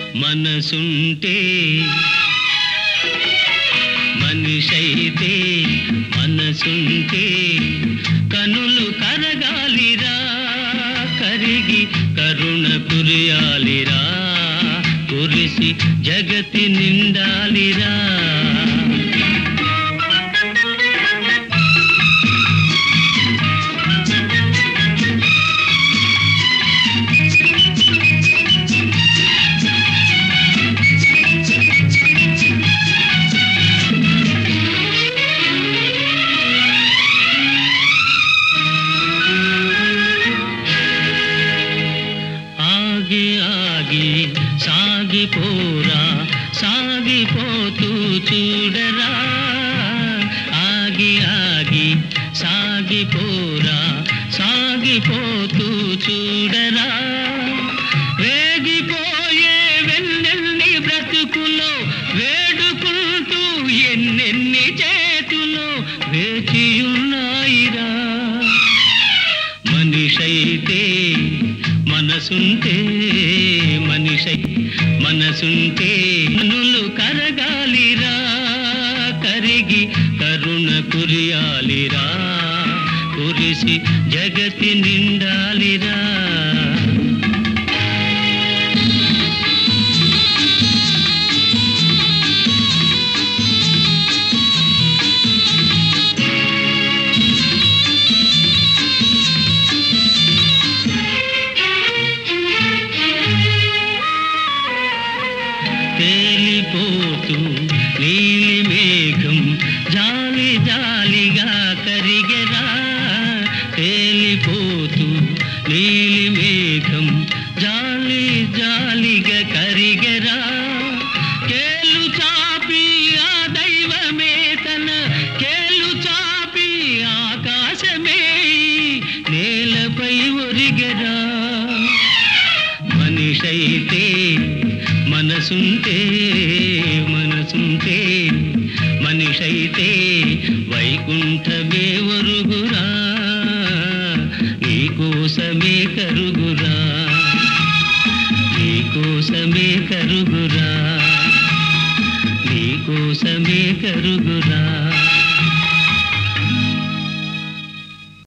మనసుంటే మనిషైతే మనసుంటే కనులు కరగాలిరా కరిగి కరుణ కురియాలిరా కురిసి జగతి నిండాలిరా ఆగి ఆగి సాగిపోరా సాగిపోతూ చూడరా ఆగి ఆగి సాగిపోరా సాగిపోతూ చూడరా వేగిపోయే వెన్నెన్ని బ్రతుకులో వేడుకుంటూ ఎన్నెన్ని చేతులో వేచియున్నాయిరా మనిషైతే మనసుంటే మనిషై మనసుంటే మనులు కరగాలిరా కరిగి కరుణ కురియాలిరా కురిసి జగతి నిండాలిరా తేలిపోతూ నీలి మేఘం జాలి జాలిగా కరిగెరా తేలిపోతూ నీలి మేఘం జాలి జాలిగా కరిగెరా కేలు చాపి ఆ దైవమే తన కేలు చాపి ఆకాశమే నేలపై ఒరిగెరా మనిషైతే మనసుంటే మనసుంటే మనిషైతే వైకుంఠమే ఒరుగురా నీకోసమే కరుగురా నీకోసమే కరుగురా నీకోసమే కరుగురా